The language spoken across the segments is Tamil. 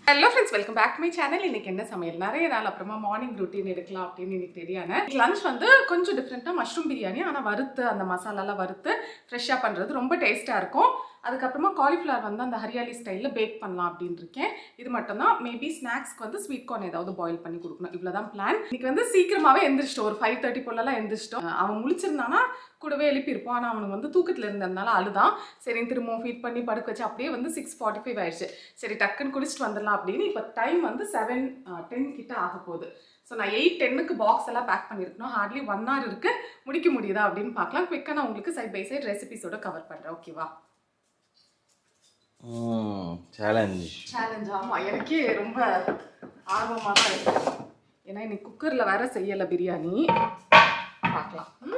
Hello friends welcome back my channel இன்னைக்கு என்ன சமையல் நிறைய நாள் அப்புறமா மார்னிங் ரொட்டீன் எடுக்கலாம் அப்படின்னு இன்னைக்கு தெரியாத லஞ்ச் வந்து கொஞ்சம் டிஃப்ரெண்ட்டாக மஷ்ரூம் பிரியாணி ஆனால் வறுத்து அந்த மசாலாலாம் வறுத்து ஃப்ரெஷ்ஷாக பண்ணுறது ரொம்ப டேஸ்ட்டாக இருக்கும் அதுக்கப்புறமா காலிஃப்ளவர் வந்து அந்த ஹரியாலி ஸ்டைலில் பேக் பண்ணலாம் அப்படின்னு இருக்கேன் இது மட்டும்தான் மேபி ஸ்நாக்ஸ்க்கு வந்து ஸ்வீட் கார்ன் ஏதாவது பாயில் பண்ணி கொடுக்கணும் இவ்வளோதான் பிளான் இன்னைக்கு வந்து சீக்கிரமாகவே எந்திரிச்சிட்டோம் ஒரு ஃபைவ் தேர்ட்டி போலலாம் எந்திரிச்சிட்டோம் அவன் முழிச்சிருந்தானா கூடவே எழுப்பியிருப்போம் ஆனால் அவனுக்கு வந்து தூக்கத்தில் இருந்ததுனால அழுதான் சரி திரும்பவும் ஃபீட் பண்ணி படுக்க வச்சு அப்படியே வந்து சிக்ஸ் ஃபார்ட்டி ஃபைவ் ஆயிடுச்சு சரி டக்குன்னு குளிச்சுட்டு வந்துடலாம் அப்படின்னு இப்போ டைம் வந்து செவன் டென் கிட்ட ஆக போகுது ஸோ நான் எயிட் டென்னுக்கு பாக்ஸ் எல்லாம் பேக் பண்ணியிருக்கணும் ஹார்ட்லி ஒன் ஹவர் இருக்கு முடிக்க முடியுதா அப்படின்னு பார்க்கலாம் குவிக்காக நான் உங்களுக்கு சைட் பை சைட் ரெசிபிஸோட கவர் பண்ணுறேன் ஓகேவா சேலஞ்ச் சேலஞ்ச் ஆமாம் எனக்கே ரொம்ப ஆர்வமாக தான் இருக்கு ஏன்னா இன்னைக்கு குக்கரில் வேற செய்யலை பிரியாணி பார்க்கலாம் ம்?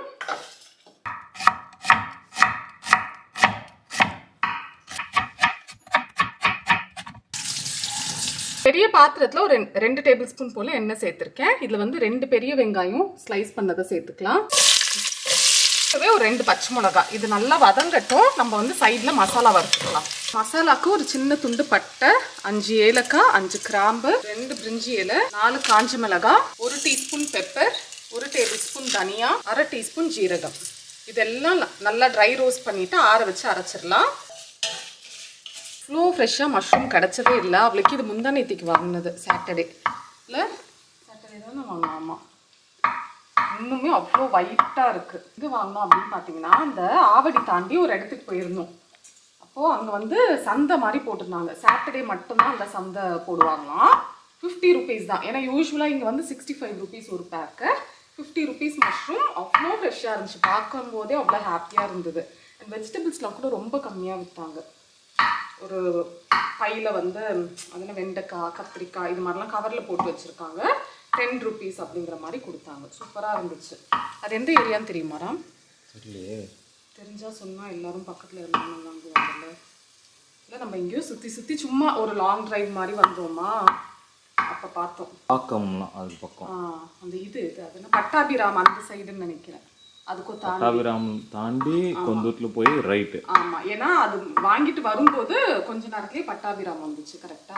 பெரிய பாத்திரத்தில் ஒரு ரெண்டு- ரெண்டு டேபிள் ஸ்பூன் போல எண்ணெய் சேர்த்துருக்கேன் இதில் வந்து ரெண்டு பெரிய வெங்காயம் ஸ்லைஸ் பண்ணதை சேர்த்துக்கலாம் கூடவே ஒரு ரெண்டு பச்சை மிளகா இது நல்லா வதங்கட்டும் நம்ம வந்து சைடில் மசாலா வறுத்துக்கலாம் மசாலாக்கு ஒரு சின்ன துண்டு பட்டை அஞ்சு ஏலக்காய் அஞ்சு கிராம்பு ரெண்டு பிரிஞ்சி இலை நாலு காஞ்ச மிளகாய் ஒரு டீஸ்பூன் பெப்பர் ஒரு டேபிள் ஸ்பூன் தனியா அரை டீஸ்பூன் ஜீரகம் இதெல்லாம் ந- நல்லா ட்ரை ரோஸ்ட் பண்ணிட்டு ஆற வச்சு அரைச்சிடலாம் ஃப்ளோ ஃப்ரெஷ்ஷாக மஷ்ரூம் கிடச்சதே இல்லை அவளுக்கு இது முந்தா நேத்திக்கு வாங்கினது சாட்டர்டே இல்லை சாட்டர்டே தானே வாங்கினோம் ஆமாம் இன்னுமே அவ்வளோ ஒயிட்டாக இருக்குது இது வாங்கினோம் அப்படின்னு பார்த்தீங்கன்னா அந்த ஆவடி தாண்டி ஒரு இடத்துக்கு போயிருந்தோம் அப்போது அங்கே வந்து சந்தை மாதிரி போட்டிருந்தாங்க சாட்டர்டே மட்டும்தான் அந்த சந்தை போடுவாங்களாம் ஃபிஃப்டி ருபீஸ் தான் ஏன்னா யூஸ்வலாக இங்கே வந்து சிக்ஸ்டி ஃபைவ் ருபீஸ் ஒரு பேக்கு ஃபிஃப்டி ருபீஸ் மஷ்ரூம் அவ்வளோ ஃப்ரெஷ்ஷாக இருந்துச்சு பார்க்கும்போதே அவ்வளோ ஹாப்பியாக இருந்தது அண்ட் வெஜிடபிள்ஸ்லாம் கூட ரொம்ப கம்மியாக விற்றாங்க ஒரு பையில வந்து அதில் வெண்டைக்காய் கத்திரிக்காய் இது மாதிரிலாம் கவரில் போட்டு வச்சுருக்காங்க டென் ருபீஸ் அப்படிங்கிற மாதிரி கொடுத்தாங்க சூப்பராக இருந்துச்சு அது எந்த ஏரியான்னு தெரியுமாராம் தெரியலையே தெரிஞ்சா சொன்னால் எல்லாரும் பக்கத்தில் இருந்தாங்க வாங்குவாங்கல்ல இல்லை நம்ம எங்கேயோ சுற்றி சுற்றி சும்மா ஒரு லாங் டிரைவ் மாதிரி வந்தோமா அப்போ பார்த்தோம் பாக்கம்லாம் அது பக்கம் ஆ, அந்த இது இது அது என்ன பட்டாபிராம் அந்த சைடுன்னு நினைக்கிறேன் அதுக்கும் தாண்டி காவிராம் தாண்டி கொந்தூர்ல போய் ரைட்டு ஆமா ஏன்னா அது வாங்கிட்டு வரும்போது கொஞ்ச நேரத்துலயே பட்டாபிராம் வந்துச்சு கரெக்டா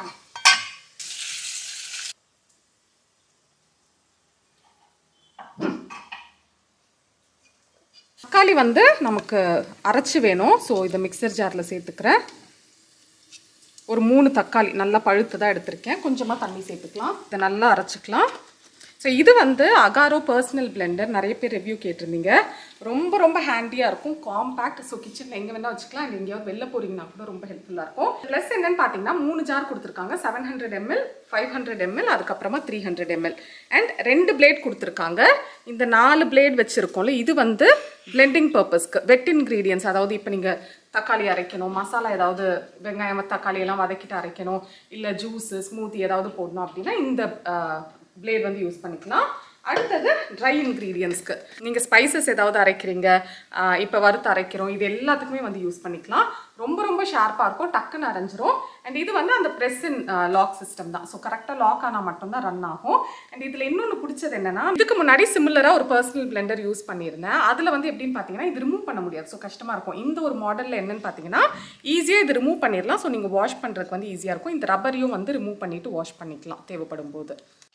தக்காளி வந்து நமக்கு அரைச்சு வேணும் ஸோ இதை மிக்சர் ஜாரில் சேர்த்துக்கிறேன் ஒரு மூணு தக்காளி நல்லா பழுத்து எடுத்திருக்கேன் கொஞ்சமாக தண்ணி சேர்த்துக்கலாம் இதை நல்லா அரைச்சிக்கலாம் ஸோ இது வந்து அகாரோ பர்சனல் பிளெண்டர் நிறைய பேர் ரிவ்யூ கேட்டிருந்தீங்க ரொம்ப ரொம்ப ஹேண்டியாக இருக்கும் காம்பேக்ட் ஸோ கிச்சனில் எங்கே வேணால் வச்சுக்கலாம் அண்ட் எங்கேயாவது வெளில போறீங்கன்னா கூட ரொம்ப ஹெல்ப்ஃபுல்லாக இருக்கும் ப்ளஸ் என்னன்னு பார்த்தீங்கன்னா மூணு ஜார் கொடுத்துருக்காங்க seven hundred M L five hundred M L அதுக்கப்புறமா த்ரீ ஹண்ட்ரட் எம்எல் அண்ட் ரெண்டு பிளேட் கொடுத்துருக்காங்க இந்த நாலு பிளேட் வச்சுருக்கோம்ல இது வந்து பிளெண்டிங் பர்பஸ்க்கு வெட் இன்க்ரீடியன்ஸ் அதாவது இப்போ நீங்கள் தக்காளி அரைக்கணும் மசாலா ஏதாவது வெங்காயம் தக்காளி எல்லாம் வதக்கிட்டு அரைக்கணும் இல்லை ஜூஸு ஸ்மூத்தி ஏதாவது போடணும் அப்படின்னா இந்த பிளேட் வந்து யூஸ் பண்ணிக்கலாம் அடுத்தது ட்ரை இன்க்ரீடியன்ஸ்க்கு நீங்கள் ஸ்பைசஸ் ஏதாவது அரைக்கிறீங்க இப்போ வறுத்து அரைக்கிறோம் இது எல்லாத்துக்குமே வந்து யூஸ் பண்ணிக்கலாம் ரொம்ப ரொம்ப ஷார்ப்பாக இருக்கும் டக்குன்னு அரைஞ்சிரும் அண்ட் இது வந்து அந்த ப்ரெஸ் இன் லாக் சிஸ்டம் தான் ஸோ கரெக்டாக லாக் ஆனால் மட்டும்தான் ரன் ஆகும் அண்ட் இதில் இன்னொன்று பிடிச்சது என்னன்னா இதுக்கு முன்னாடி சிமிலராக ஒரு பர்சனல் பிளெண்டர் யூஸ் பண்ணியிருந்தேன் அதில் வந்து எப்படின்னு பார்த்தீங்கன்னா இது ரிமூவ் பண்ண முடியாது ஸோ கஷ்டமாக இருக்கும் இந்த ஒரு மாடலில் என்னன்னு பார்த்தீங்கன்னா ஈஸியாக இது ரிமூவ் பண்ணிடலாம் ஸோ நீங்கள் வாஷ் பண்ணுறதுக்கு வந்து ஈஸியாக இருக்கும் இந்த ரப்பரையும் வந்து ரிமூவ் பண்ணிவிட்டு வாஷ் பண்ணிக்கலாம் தேவைப்படும் போது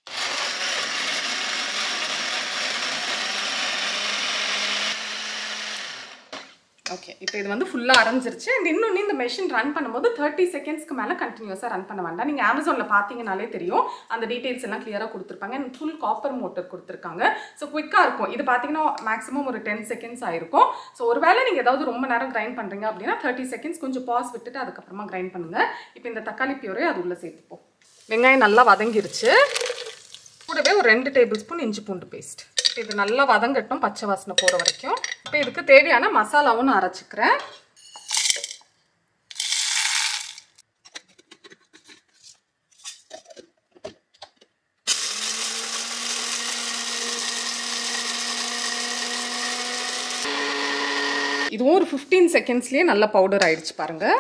ஓகே இப்போ இது வந்து ஃபுல்லாக அரைஞ்சிருச்சு அண்ட் இன்னொன்று இந்த மெஷின் ரன் பண்ணும்போது தேர்ட்டி செகண்ட்ஸ்க்கு மேலே கண்டினியூஸாக ரன் பண்ண வேண்டாம் நீங்கள் அமேசானில் பார்த்தீங்கனாலே தெரியும் அந்த டீட்டெயில்ஸ் எல்லாம் கிளியராக கொடுத்துருப்பாங்க அண்ட் ஃபுல் காப்பர் மோட்டர் கொடுத்துருக்காங்க ஸோ குயிக்காக இருக்கும் இது பார்த்தீங்கன்னா மேக்ஸிமம் ஒரு டென் செகண்ட்ஸ் ஆயிருக்கும் ஸோ ஒருவேளை நீங்கள் ஏதாவது ரொம்ப நேரம் கிரைண்ட் பண்ணுறீங்க அப்படின்னா தேர்ட்டி செகண்ட்ஸ் கொஞ்சம் பாஸ் விட்டுட்டு அதுக்கப்புறமா கிரைண்ட் பண்ணுங்கள் இப்போ இந்த தக்காளி பியூரே அது உள்ளே சேர்த்துப்போம் வெங்காயம் நல்லா வதங்கிருச்சு கூடவே ஒரு ரெண்டு டேபிள் ஸ்பூன் இஞ்சி பூண்டு பேஸ்ட் இது நல்லா வதங்கட்டும் பச்சை வாசனை போகிற வரைக்கும் இப்போ இதுக்கு தேவையான மசாலாவும் நான் அரைச்சிக்கிறேன் இதுவும் ஒரு ஃபிஃப்டீன் செகண்ட்ஸ்லேயே நல்ல பவுடர் ஆயிடுச்சு பாருங்கள்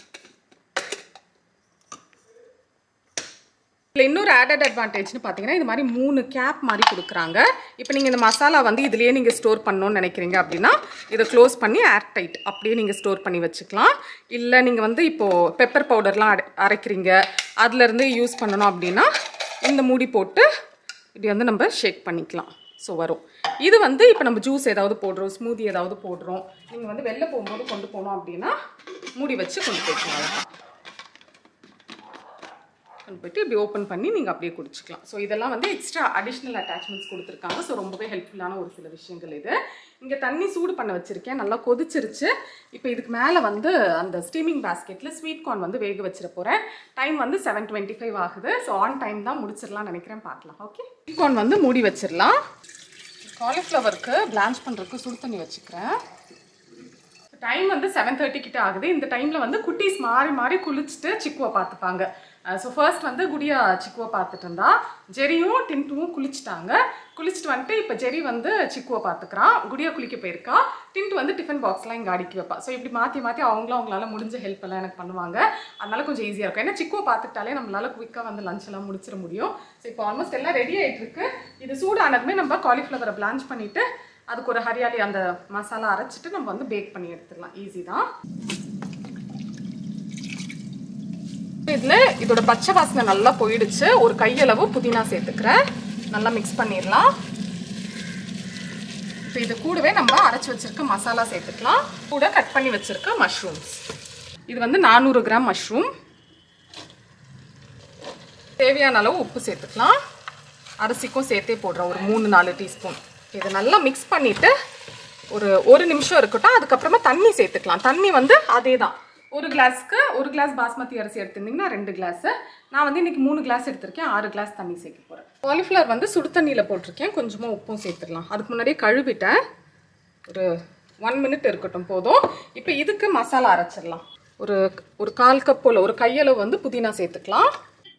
இதில் இன்னொரு ஆடட் அட்வான்டேஜ்னு பார்த்தீங்கன்னா இது மாதிரி மூணு கேப் மாதிரி கொடுக்குறாங்க இப்போ நீங்கள் இந்த மசாலா வந்து இதுலேயே நீங்கள் ஸ்டோர் பண்ணணும்னு நினைக்கிறீங்க அப்படின்னா இதை க்ளோஸ் பண்ணி ஏர் டைட் அப்படியே நீங்கள் ஸ்டோர் பண்ணி வச்சுக்கலாம் இல்லை நீங்கள் வந்து இப்போது பெப்பர் பவுடர்லாம் அரை- அரைக்கிறீங்க அதுலேருந்து யூஸ் பண்ணணும் அப்படின்னா இந்த மூடி போட்டு இப்படி வந்து நம்ம ஷேக் பண்ணிக்கலாம் ஸோ வரும் இது வந்து இப்போ நம்ம ஜூஸ் ஏதாவது போடுறோம் ஸ்மூதி ஏதாவது போடுறோம் நீங்கள் வந்து வெளில போகும்போது கொண்டு போனோம் அப்படின்னா மூடி வச்சு கொண்டு போய்க்கலாம் அவ்வளவுதான். கொண்டு போயிட்டு இப்படி ஓப்பன் பண்ணி நீங்கள் அப்படியே குடிச்சிக்கலாம் ஸோ இதெல்லாம் வந்து எக்ஸ்ட்ரா அடிஷ்னல் அட்டாச்மெண்ட்ஸ் கொடுத்துருக்காங்க ஸோ ரொம்பவே ஹெல்ப்ஃபுல்லான ஒரு சில விஷயங்கள் இது இங்கே தண்ணி சூடு பண்ண வச்சுருக்கேன் நல்லா கொதிச்சிருச்சு இப்போ இதுக்கு மேலே வந்து அந்த ஸ்டீமிங் பேஸ்கெட்டில் ஸ்வீட் கார்ன் வந்து வேக வச்சிட போகிறேன் டைம் வந்து செவன் டுவெண்ட்டி ஃபைவ் ஆகுது ஸோ ஆன் டைம் தான் முடிச்சிடலாம்னு நினைக்கிறேன் பார்க்கலாம் ஓகே ஸ்வீட் கார்ன் வந்து மூடி வச்சிடலாம் காலிஃப்ளவருக்கு பிளான்ச் பண்ணுறதுக்கு சுடு தண்ணி வச்சுக்கிறேன் டைம் வந்து செவன் தேர்ட்டி கிட்ட ஆகுது இந்த டைமில் வந்து குட்டீஸ் மாறி மாறி குளிச்சுட்டு சிக்குவை பார்த்துப்பாங்க ஸோ ஃபர்ஸ்ட் வந்து குடியா சிக்குவை பார்த்துட்டு இருந்தா ஜெரியும் டின்ட்டுவும் குளிச்சுட்டாங்க குளிச்சுட்டு வந்துட்டு இப்போ ஜெரி வந்து சிக்குவை பார்த்துக்கிறான் குடியா குளிக்க போயிருக்கா டின்ட்டு வந்து டிஃபன் பாக்ஸ்லாம் இங்கே அடுக்கி வைப்பா ஸோ இப்படி மாற்றி மாற்றி அவங்களும் அவங்களால முடிஞ்ச ஹெல்ப் எல்லாம் எனக்கு பண்ணுவாங்க அதனால கொஞ்சம் ஈஸியாக இருக்கும் ஏன்னா சிக்குவை பார்த்துட்டாலே நம்மளால குயிக்காக வந்து லஞ்ச் எல்லாம் முடிச்சிட முடியும் ஸோ இப்போ ஆல்மோஸ்ட் எல்லாம் ரெடி ஆயிட்டு இருக்கு இது சூடானதுமே நம்ம காலிஃப்ளவரை பிளான்ச் பண்ணிட்டு அதுக்கு ஒரு ஹரியாலி அந்த மசாலா அரைச்சிட்டு நம்ம வந்து பேக் பண்ணி எடுத்துடலாம் ஈஸி தான் இதில் இதோட பச்சை வாசனை நல்லா போயிடுச்சு ஒரு கையளவு புதினா சேர்த்துக்கிறேன் நல்லா மிக்ஸ் பண்ணிடலாம் இப்போ இது கூடவே நம்ம அரைச்சி வச்சிருக்க மசாலா சேர்த்துக்கலாம் கூட கட் பண்ணி வச்சிருக்க மஷ்ரூம்ஸ் இது வந்து நானூறு கிராம் மஷ்ரூம் தேவையான அளவு உப்பு சேர்த்துக்கலாம் அரிசிக்கும் சேர்த்தே போடுறேன் ஒரு மூணு நாலு டீஸ்பூன் இதை நல்லா மிக்ஸ் பண்ணிவிட்டு ஒரு ஒரு நிமிஷம் இருக்கட்டும் அதுக்கப்புறமா தண்ணி சேர்த்துக்கலாம் தண்ணி வந்து அதே தான் ஒரு கிளாஸ்க்கு ஒரு கிளாஸ் பாஸ்மதி அரிசி எடுத்திருந்தீங்கன்னா ரெண்டு கிளாஸ் நான் வந்து இன்னைக்கு மூணு கிளாஸ் எடுத்திருக்கேன் ஆறு கிளாஸ் தண்ணி சேர்க்க போகிறேன் காலிஃப்ளவர் வந்து சுடு தண்ணியில் போட்டிருக்கேன் கொஞ்சமாக உப்பும் சேர்த்துடலாம் அதுக்கு முன்னாடியே கழுவிட்டேன் ஒரு ஒன் மினிட் இருக்கட்டும் போதும் இப்போ இதுக்கு மசாலா அரைச்சிடலாம் ஒரு ஒரு கால் கப் போல் ஒரு கையளவு வந்து புதினா சேர்த்துக்கலாம்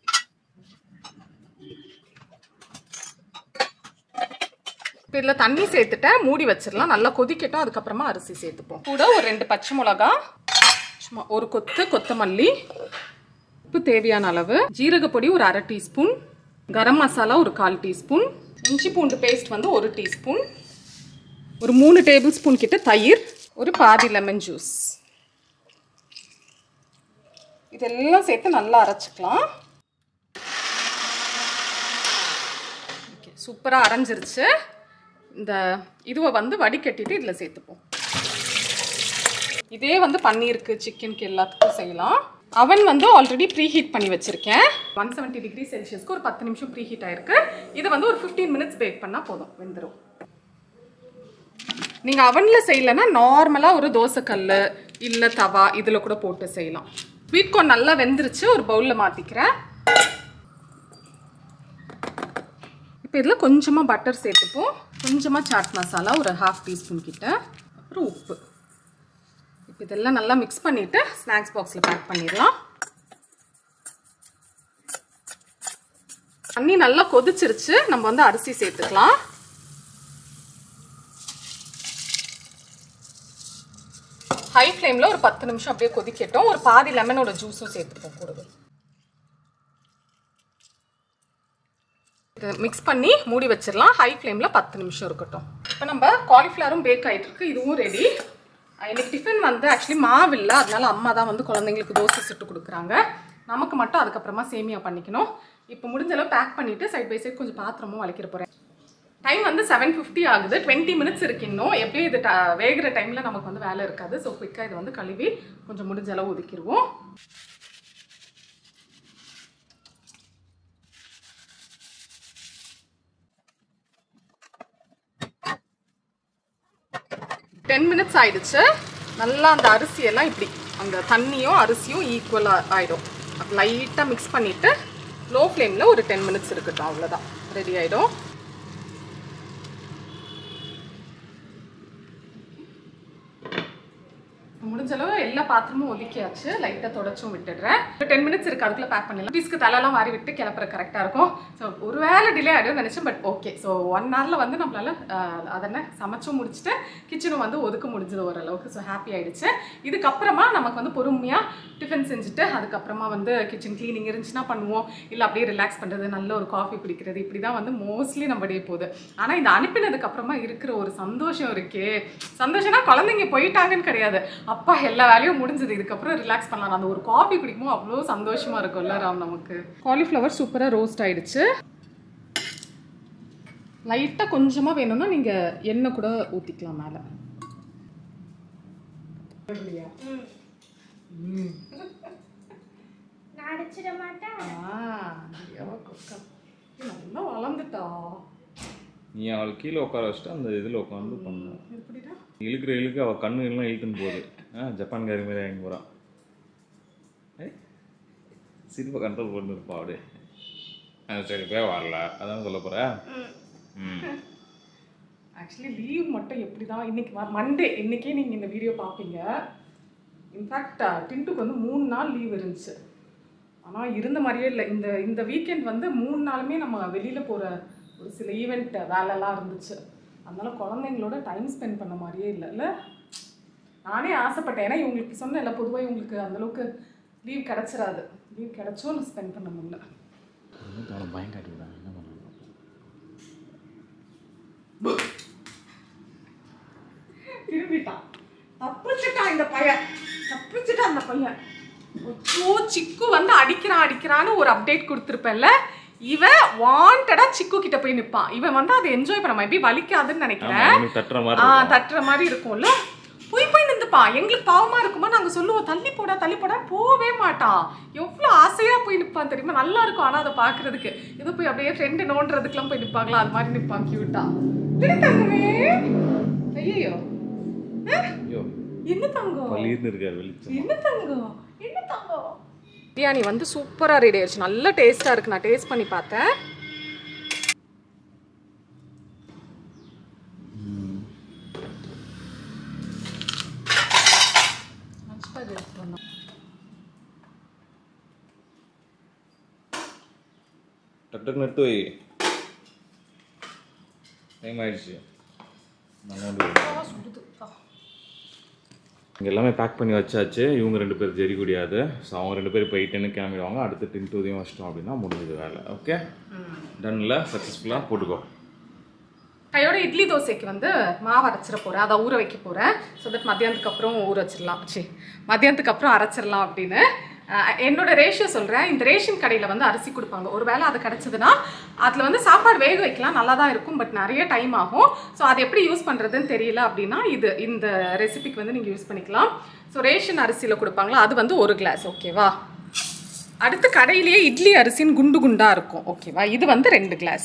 இப்போ இதில் தண்ணி சேர்த்துட்டேன் மூடி வச்சிடலாம் நல்லா கொதிக்கட்டும் அதுக்கப்புறமா அரிசி சேர்த்துப்போம் கூட ஒரு ரெண்டு பச்சை மிளகா சும்மா ஒரு கொத்து கொத்தமல்லி உப்பு தேவையான அளவு ஜீரகப்பொடி ஒரு அரை டீஸ்பூன் கரம் மசாலா ஒரு கால் டீஸ்பூன் இஞ்சி பூண்டு பேஸ்ட் வந்து ஒரு டீஸ்பூன் ஒரு மூணு டேபிள் ஸ்பூன் கிட்ட தயிர் ஒரு பாதி லெமன் ஜூஸ் இதெல்லாம் சேர்த்து நல்லா அரைச்சிக்கலாம் சூப்பராக அரைஞ்சிருச்சு இந்த இதுவை வந்து வடிகட்டிட்டு இதில் சேர்த்துப்போம் இதே வந்து பன்னீருக்கு சிக்கனுக்கு எல்லாத்துக்கும் செய்யலாம் அவன் வந்து ஆல்ரெடி ப்ரீ ஹீட் பண்ணி வச்சிருக்கேன் ஒன் செவன்ட்டி டிகிரி செல்சியஸ்க்கு ஒரு பத்து நிமிஷம் ப்ரீ ஹீட் ஆயிருக்கு இது வந்து ஒரு ஃபிஃப்டீன் மினிட்ஸ் பேக் பண்ணால் போதும் வெந்துடும் நீங்கள் அவனில் செய்யலைன்னா நார்மலாக ஒரு தோசைக்கல் இல்லை தவா இதில் கூட போட்டு செய்யலாம் ஸ்வீட் கார்ன் நல்லா வெந்துருச்சு ஒரு பவுலில் மாற்றிக்கிறேன் இப்போ இதில் கொஞ்சமாக பட்டர் சேர்த்துப்போம் கொஞ்சமாக சாட் மசாலா ஒரு ஹாஃப் டீஸ்பூன் கிட்ட அப்புறம் உப்பு இப்போ இதெல்லாம் நல்லா மிக்ஸ் பண்ணிவிட்டு ஸ்நாக்ஸ் பாக்ஸில் பேக் பண்ணிடலாம் தண்ணி நல்லா கொதிச்சிருச்சு நம்ம வந்து அரிசி சேர்த்துக்கலாம் ஹை ஃப்ளேமில் ஒரு பத்து நிமிஷம் அப்படியே கொதிக்கட்டும் ஒரு பாதி லெமனோட ஜூஸும் சேர்த்துப்போம் கூடவே இது மிக்ஸ் பண்ணி மூடி வச்சிடலாம் ஹை ஃப்ளேமில் பத்து நிமிஷம் இருக்கட்டும் இப்போ நம்ம காலிஃப்ளவரும் பேக் ஆகிட்டு இருக்கு இதுவும் ரெடி எனக்கு டிஃபன் வந்து ஆக்சுவலி மாவு இல்லை அதனால அம்மா தான் வந்து குழந்தைங்களுக்கு தோசை சுட்டு கொடுக்குறாங்க நமக்கு மட்டும் அதுக்கப்புறமா சேமியா பண்ணிக்கணும் இப்போ முடிஞ்ச அளவு பேக் பண்ணிவிட்டு சைட் பை சைட் கொஞ்சம் பாத்திரமும் வளைக்கிற போகிறேன் டைம் வந்து செவன் ஃபிஃப்டி ஆகுது டுவெண்ட்டி மினிட்ஸ் இருக்கு இன்னும் எப்படியும் இது ட- வேகிற டைமில் நமக்கு வந்து வேலை இருக்காது ஸோ குயிக்காக இதை வந்து கழுவி கொஞ்சம் முடிஞ்ச அளவு ஒதுக்கிடுவோம் டென் மினிட்ஸ் ஆயிடுச்சு நல்லா அந்த அரிசியெல்லாம் இப்படி அந்த தண்ணியும் அரிசியும் ஈக்குவலாக ஆகிடும் லைட்டாக மிக்ஸ் பண்ணிவிட்டு லோ ஃப்ளேமில் ஒரு டென் மினிட்ஸ் இருக்கட்டும் அவ்வளோதான் ரெடி ஆகிடும் முடிஞ்ச அளவு எல்லா பாத்திரமும் ஒதுக்கியாச்சு லைட்டாக தொடச்சும் விட்டுடுறேன் இப்போ டென் மினிட்ஸ் இருக்கு அதுக்குள்ள பேக் பண்ணிடலாம் பீஸ்க்கு தலையெல்லாம் வாரி விட்டு கிளப்புற கரெக்டாக இருக்கும் ஸோ ஒரு வேளை டிலே ஆகிடும் நினச்சேன் பட் ஓகே ஸோ ஒன் ஹவரில் வந்து நம்மளால ஆஹ், அதென்ன சமைச்சும் முடிச்சுட்டு கிச்சனும் வந்து ஒதுக்க முடிஞ்சது ஓரளவுக்கு ஸோ ஹாப்பி ஆயிடுச்சு இதுக்கப்புறமா நமக்கு வந்து பொறுமையாக டிஃபன் செஞ்சுட்டு அதுக்கப்புறமா வந்து கிச்சன் க்ளீனிங் இருந்துச்சுன்னா பண்ணுவோம் இல்லை அப்படியே ரிலாக்ஸ் பண்ணுறது நல்ல ஒரு காஃபி குடிக்கிறது இப்படி தான் வந்து மோஸ்ட்லி நம்ம டே போகுது ஆனால் இந்த அனுப்பினதுக்கு அப்புறமா இருக்கிற ஒரு சந்தோஷம் இருக்கே சந்தோஷம்னா குழந்தைங்க போயிட்டாங்கன்னு கிடையாது அப்பா எல்லா வேலையும் முடிஞ்சது இதுக்கப்புறம் ரிலாக்ஸ் பண்ணலாம் அந்த ஒரு காஃபி குடிக்கும்போது அவ்வளோ சந்தோஷமா இருக்கும்ல ராம் நமக்கு காலிஃப்ளவர் சூப்பராக ரோஸ்ட் ஆயிடுச்சு லைட்டாக கொஞ்சமாக வேணும்னா நீங்கள் எண்ணெய் கூட ஊற்றிக்கலாம் மேலே நான் அடிச்சிட மாட்டேன் நல்லா வளர்ந்துட்டா நீ அவளை கீழே உட்கார வச்சுட்டு அந்த இதில் உட்காந்து பண்ண எப்படிடா இழுக்கிற இழுக்கு அவள் கண்ணு எல்லாம் இழுத்துன்னு போகுது ஆ ஜப்பான்காரி மாதிரி வாங்கி போகிறான் சிரிப்பை கண்ட்ரோல் பண்ணி இருப்பா அப்படியே ஆ சரி போய் வரல அதான் சொல்ல போகிற ம் ஆக்சுவலி லீவ் மட்டும் எப்படி தான் இன்னைக்கு மண்டே இன்னைக்கே நீங்கள் இந்த வீடியோ பார்ப்பீங்க இன்ஃபேக்ட் டின்ட்டுக்கு வந்து மூணு நாள் லீவ் இருந்துச்சு ஆனால் இருந்த மாதிரியே இல்லை இந்த இந்த வீக்கெண்ட் வந்து மூணு நாளுமே நம்ம வெளியில் போகிற ஒரு சில ஈவெண்ட் வேலைலாம் இருந்துச்சு அதனால குழந்தைங்களோட டைம் ஸ்பெண்ட் பண்ண மாதிரியே இல்லை இல்லை நானே ஆசைப்பட்டேன் ஏன்னா இவங்களுக்கு சொன்னேன்ல பொதுவாக இவங்களுக்கு அந்தளவுக்கு லீவ் கிடச்சிராது லீவ் கிடச்சும் ஸ்பெண்ட் பண்ண முடியல அவனை பயம் காட்டிவிடான் என்ன பண்ணலாம் திரும்பிட்டான் தப்பிச்சுட்டான் இந்த பையன் தப்பிச்சுட்டான் அந்த பையன் ஐயோ சிக்கு வந்து அடிக்கிறான் அடிக்கிறான்னு ஒரு அப்டேட் கொடுத்துருப்பேன்ல இவன் வாண்டடா சிக்கு கிட்ட போய் நிப்பான் இவன் வந்து அதை என்ஜாய் பண்ண எப்படி வலிக்காதுன்னு ஆமா நினைக்கிறேன் அவனுக்கு தட்டுற மாதிரி ஆ இருக்கும். தட்டுற மாதிரி இருக்கும்ல போய் போய் நின்றுப்பான் எங்களுக்கு பாவமா இருக்குமா நாங்க சொல்லுவோம் தள்ளி போடா தள்ளி போடா போவே மாட்டான் எவ்வளவு ஆசையா போய் நிப்பான் தெரியுமா நல்லா இருக்கும் ஆனா அதை பாக்குறதுக்கு ஏதோ போய் அப்படியே ஃப்ரெண்டு நோண்டுறதுக்குலாம் போய் நிப்பாங்களா அது மாதிரி நிப்பான் கியூட்டா தங்கமே ஐயோ ஐயோ என்ன தங்கம் பளிர்னு இருக்காரு வெளிச்சம் என்ன தங்கம் என்ன தங்கம் பிரியாணி வந்து சூப்பரா ரெடி ஆயிடுச்சு நல்ல டேஸ்டா இருக்கு நான் டேஸ்ட் பண்ணி பார்த்தேன் டக் டக்குன்னு எடுத்து வை டைம் ஆயிடுச்சு நான் நோண்டி இங்கே எல்லாமே பேக் பண்ணி வச்சாச்சு இவங்க ரெண்டு பேர் ஜெரி குடியாது ஸோ அவங்க ரெண்டு பேரும் போயிட்டுன்னு கிளம்பிடுவாங்க அடுத்து டின் டூதையும் வச்சிட்டோம் அப்படின்னா முடிஞ்சது வேலை ஓகே டன்ல சக்ஸஸ்ஃபுல்லாக போட்டுக்கோ கையோட இட்லி தோசைக்கு வந்து மாவு அரைச்சிட போகிறேன் அதை ஊற வைக்க போகிறேன் ஸோ தட் மத்தியானத்துக்கு அப்புறம் ஊற வச்சிடலாம் சரி மத்தியானத்துக்கு அப்புறம் அரைச்சிடலாம் அப்படின்னு அஹ், என்னோட ரேஷியோ சொல்கிறேன் இந்த ரேஷன் கடையில் வந்து அரிசி கொடுப்பாங்க ஒரு வேளை அது கிடச்சதுன்னா அதில் வந்து சாப்பாடு வேக வைக்கலாம் நல்லா தான் இருக்கும் பட் நிறைய டைம் ஆகும் ஸோ அதை எப்படி யூஸ் பண்ணுறதுன்னு தெரியல அப்படின்னா இது இந்த ரெசிபிக்கு வந்து நீங்கள் யூஸ் பண்ணிக்கலாம் ஸோ ரேஷன் அரிசியில் கொடுப்பாங்களா அது வந்து ஒரு கிளாஸ் ஓகேவா அடுத்து கடையிலேயே இட்லி அரிசின்னு குண்டு குண்டாக இருக்கும் ஓகேவா இது வந்து ரெண்டு கிளாஸ்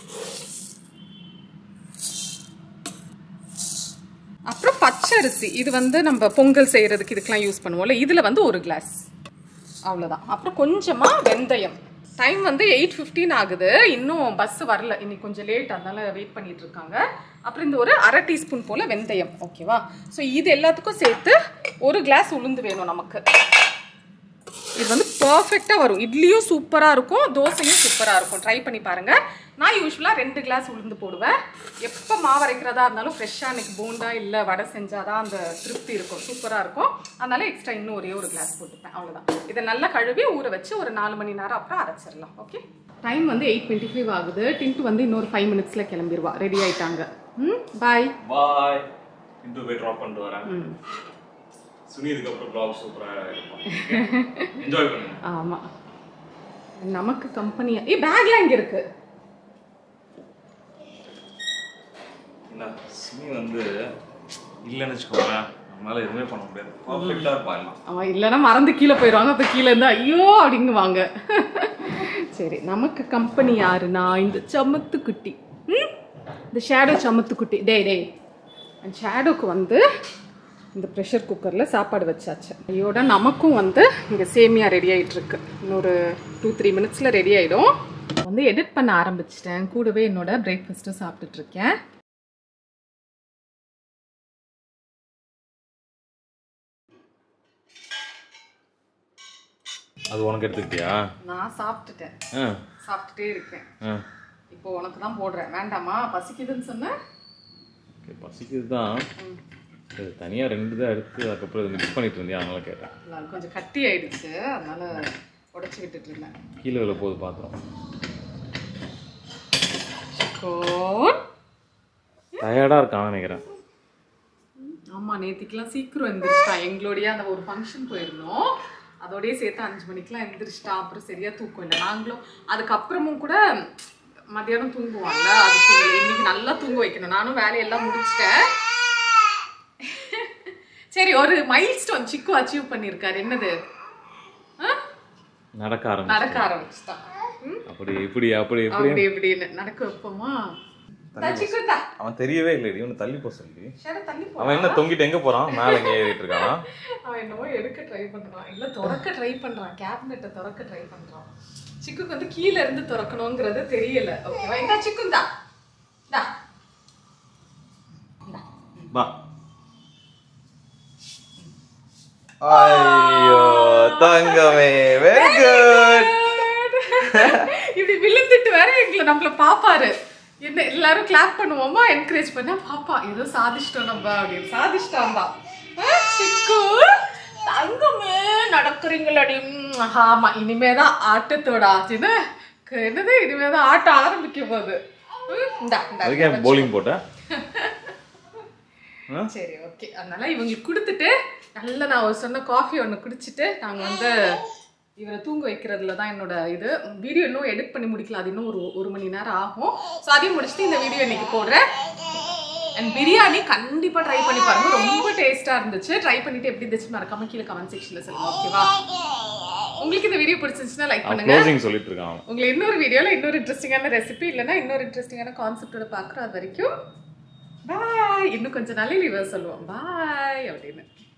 அப்புறம் பச்சரிசி இது வந்து நம்ம பொங்கல் செய்கிறதுக்கு இதுக்கெலாம் யூஸ் பண்ணுவோம்ல இதில் வந்து ஒரு கிளாஸ் அவ்வளோதான் அப்புறம் கொஞ்சமாக வெந்தயம் டைம் வந்து எயிட் ஃபிஃப்டீன் ஆகுது இன்னும் பஸ் வரல இன்னைக்கு கொஞ்சம் லேட் அதனால வெயிட் பண்ணிட்டு இருக்காங்க அப்புறம் இந்த ஒரு அரை டீஸ்பூன் போல் வெந்தயம் ஓகேவா ஸோ இது எல்லாத்துக்கும் சேர்த்து ஒரு கிளாஸ் உளுந்து வேணும் நமக்கு இது வந்து பர்ஃபெக்டாக வரும் இட்லியும் சூப்பராக இருக்கும் தோசையும் சூப்பராக இருக்கும் ட்ரை பண்ணி பாருங்கள் நான் யூஸ்வலாக ரெண்டு கிளாஸ் உளுந்து போடுவேன் எப்போ மாவு அரைக்கிறதா இருந்தாலும் ஃப்ரெஷ்ஷாக இன்னைக்கு போண்டா இல்லை வடை செஞ்சாதான் அந்த திருப்தி இருக்கும் சூப்பராக இருக்கும் அதனால எக்ஸ்ட்ரா இன்னும் ஒரே ஒரு கிளாஸ் போட்டுப்பேன் அவ்வளோதான் இதை நல்லா கழுவி ஊற வச்சு ஒரு நாலு மணி நேரம் அப்புறம் அரைச்சிடலாம் ஓகே டைம் வந்து எயிட் டுவெண்ட்டி ஃபைவ் ஆகுது டின்ட்டு வந்து இன்னொரு ஃபைவ் மினிட்ஸில் கிளம்பிடுவா ரெடி ஆயிட்டாங்க ம் பாய் பாய் இன்டூ போய் ட்ராப் பண்ணிட்டு வரேன் ம் சுனி இதுக்கப்புறம் ப்ளாக் சூப்பராக இருக்கும் என்ஜாய் பண்ணுங்க ஆமாம் நமக்கு கம்பெனியா ஏ பேக்லாம் இங்கே இருக்குது என்ன சுனி வந்து இல்லைன்னு வச்சுக்கோங்களேன் நம்மளால எதுவுமே பண்ண முடியாது பர்ஃபெக்டாக இருப்பா எல்லாம் அவன் இல்லைன்னா மறந்து கீழே போயிடுவாங்க அப்போ கீழே இருந்து ஐயோ அப்படிங்குவாங்க சரி நமக்கு கம்பெனி யாருன்னா இந்த சமத்து குட்டி ம் இந்த ஷேடோ சமத்து குட்டி டேய் டேய் அந்த ஷேடோக்கு வந்து இந்த ப்ரெஷர் குக்கரில் சாப்பாடு வச்சாச்சு ஐயோட நமக்கும் வந்து இங்கே சேமியா ரெடி ஆயிட்டு இருக்கு இன்னொரு டூ த்ரீ மினிட்ஸில் ரெடி ஆகிடும் வந்து எடிட் பண்ண ஆரம்பிச்சிட்டேன் கூடவே என்னோட பிரேக்ஃபாஸ்ட்டும் சாப்பிட்டுட்டு இருக்கேன் அது உனக்கு எடுத்துக்கிட்டியா நான் சாப்பிட்டுட்டேன் ஆ சாப்பிட்டுட்டே இருக்கேன் ஆ இப்போ உனக்கு தான் போடுறேன் வேண்டாமா பசிக்குதுன்னு சொன்னேன் ஓகே பசிக்குது தான் இது தனியாக ரெண்டு தான் எடுத்து அதுக்கப்புறம் இதை மிக்ஸ் பண்ணிட்டு இருந்தியா அதனால கேட்டேன் அது கொஞ்சம் கட்டி ஆயிடுச்சு அதனால உடச்சி விட்டுட்டு இருந்தேன் கீழே விழ போகுது பாத்திரம் கோன் டயர்டாக இருக்கான்னு நினைக்கிறேன் ஆமா நேத்திக்கெல்லாம் சீக்கிரம் எந்திரிச்சிட்டான் எங்களுடைய அந்த ஒரு ஃபங்க்ஷன் போயிருந்தோம் அதோடயே சேர்த்து அஞ்சு மணிக்கெல்லாம் எந்திரிச்சிட்டான் அப்புறம் சரியா தூக்கம் இல்லை நாங்களும் அதுக்கப்புறமும் கூட மத்தியானம் தூங்குவான்ல அது தூங்கல இன்னைக்கு நல்லா தூங்க வைக்கணும் நானும் வேலையெல்லாம் முடிச்சிட்டேன் சரி ஒரு மைல் ஸ்டோன் சிக்கு அச்சீவ் பண்ணியிருக்காரு என்னது ஆ? நடக்க ஆரம்பிச்சு நடக்க ஆரம்பிச்சுட்டான் ம்? அப்படி இப்படி அப்படி இப்படி அப்படி இப்படின்னு நடக்க வைப்போமா தா, சிக்கு தா. அவன் தெரியவே இல்லை இவனு தள்ளி போக சொல்லி சரி, தள்ளி போ. அவன் என்ன தொங்கிட்டு எங்க போறான் மேல எங்க ஏறிட்டு இருக்கானா அவன் என்னவோ எடுக்க ட்ரை பண்றான் இல்ல திறக்க ட்ரை பண்றான் கேபினெட்டை திறக்க ட்ரை பண்றான் சிக்குக்கு வந்து கீழ இருந்து திறக்கணுங்கிறது தெரியல ஓகேவா இந்த சிக்குந்தா தா வா ஐயோ தங்கமே வெரி குட் இப்படி விழுந்துட்டு வேற எங்களை நம்மள பாப்பாரு என்ன எல்லாரும் கிளாப் பண்ணுவோமா என்கரேஜ் பண்ணா பாப்பா ஏதோ சாதிச்சிட்டோம் நம்ம அப்படின்னு சாதிச்சிட்டான் தான் சிக்கு தங்கமே நடக்கிறீங்களடி ம், ஆமா இனிமேதான் ஆட்டத்தோட ஆச்சுன்னு க- என்னது இனிமேதான் ஆட்டம் ஆரம்பிக்க போகுது ம், இந்தா, இந்தா. அதுக்கே போலிங் போட்ட சரி ஓகே அதனால இவங்களுக்கு கொடுத்துட்டு நல்ல நான் ஒரு சொன்ன காஃபி ஒன்று குடிச்சிட்டு நாங்கள் வந்து இவரை தூங்க வைக்கிறதுல தான் என்னோட இது வீடியோ இன்னும் எடிட் பண்ணி முடிக்கல அது இன்னும் ஒரு ஒரு மணி நேரம் ஆகும் ஸோ அதையும் முடிச்சுட்டு இந்த வீடியோ இன்னைக்கு போடுறேன் அண்ட் பிரியாணி கண்டிப்பாக ட்ரை பண்ணி பாருங்க ரொம்ப டேஸ்ட்டாக இருந்துச்சு ட்ரை பண்ணிட்டு எப்படி இருந்துச்சு மறக்காம கீழே கமெண்ட் செக்ஷனில் சொல்லுங்க ஓகேவா உங்களுக்கு இந்த வீடியோ பிடிச்சிருந்துச்சுன்னா லைக் அவன் பண்ணுங்க க்ளோசிங் சொல்லிட்டு இருக்கான் அவன் உங்களை இன்னொரு வீடியோவில் இன்னொரு இன்ட்ரெஸ்டிங்கான ரெசிபி இல்லைன்னா இன்னொரு இன்ட்ரெஸ்டிங்கான கான்செப்டோட பார்க்குறோம் அது வரைக்கும் பாய் இன்னும் கொஞ்ச நாளில் இவர் சொல்லுவோம் பாய் அப்படின்னு